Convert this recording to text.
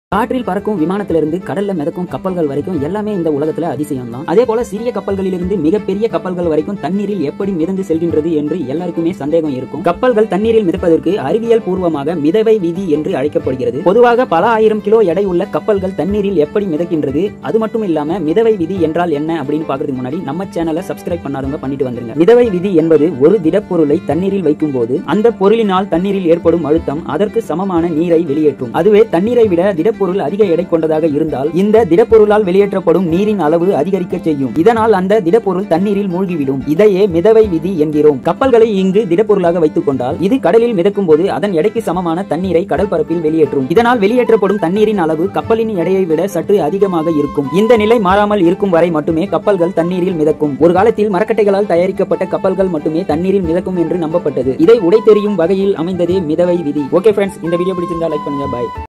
காற்றில் பறக்கும் விமானத்திலிருந்து கடல்ல மிதக்கும் கப்பல்கள் வரைக்கும் எல்லாமே இந்த உலகத்துல அதிசயம் தான் அதே போல சிறிய கப்பல்களிலிருந்து மிகப்பெரிய கப்பல்கள் வரைக்கும் தண்ணீரில் எப்படி மிதந்து செல்கின்றது என்று எல்லாருக்குமே சந்தேகம் இருக்கும் கப்பல்கள் தண்ணீரில் மிதப்பதற்கு அறிவியல் பூர்வமாக மிதவை விதி என்று அழைக்கப்படுகிறது பொதுவாக பல ஆயிரம் கிலோ எடை உள்ள கப்பல்கள் தண்ணீரில் எப்படி மிதக்கின்றது அது மட்டும் இல்லாம மிதவை விதி என்றால் என்ன அப்படின்னு பாக்குறதுக்கு முன்னாடி நம்ம சேனலை சப்ஸ்கிரைப் பண்ணாதவங்க பண்ணிட்டு வந்துருங்க மிதவை விதி என்பது ஒரு திடப்பொருளை தண்ணீரில் வைக்கும் போது அந்த பொருளினால் தண்ணீரில் ஏற்படும் அழுத்தம் அதற்கு சமமான நீரை வெளியேற்றும் அதுவே தண்ணீரை விட திடப்பொருள் அதிக எடை கொண்டதாக இருந்தால் இந்த திடப்பொருளால் வெளியேற்றப்படும் நீரின் அளவு அதிகரிக்க செய்யும் இதனால் அந்த திடப்பொருள் தண்ணீரில் மூழ்கிவிடும் இதையே மிதவை விதி என்கிறோம் கப்பல்களை இங்கு திடப்பொருளாக வைத்துக் கொண்டால் இது கடலில் மிதக்கும் போது அதன் எடைக்கு சமமான தண்ணீரை கடல் பரப்பில் வெளியேற்றும் இதனால் வெளியேற்றப்படும் தண்ணீரின் அளவு கப்பலின் எடையை விட சற்று அதிகமாக இருக்கும் இந்த நிலை மாறாமல் இருக்கும் வரை மட்டுமே கப்பல்கள் தண்ணீரில் மிதக்கும் ஒரு காலத்தில் மரக்கட்டைகளால் தயாரிக்கப்பட்ட கப்பல்கள் மட்டுமே தண்ணீரில் மிதக்கும் என்று நம்பப்பட்டது இதை உடை தெரியும் வகையில் அமைந்ததே மிதவை விதி ஓகே ஃப்ரெண்ட்ஸ் இந்த வீடியோ பிடிச்சிருந்தா லைக் பண்ணுங்க பாய்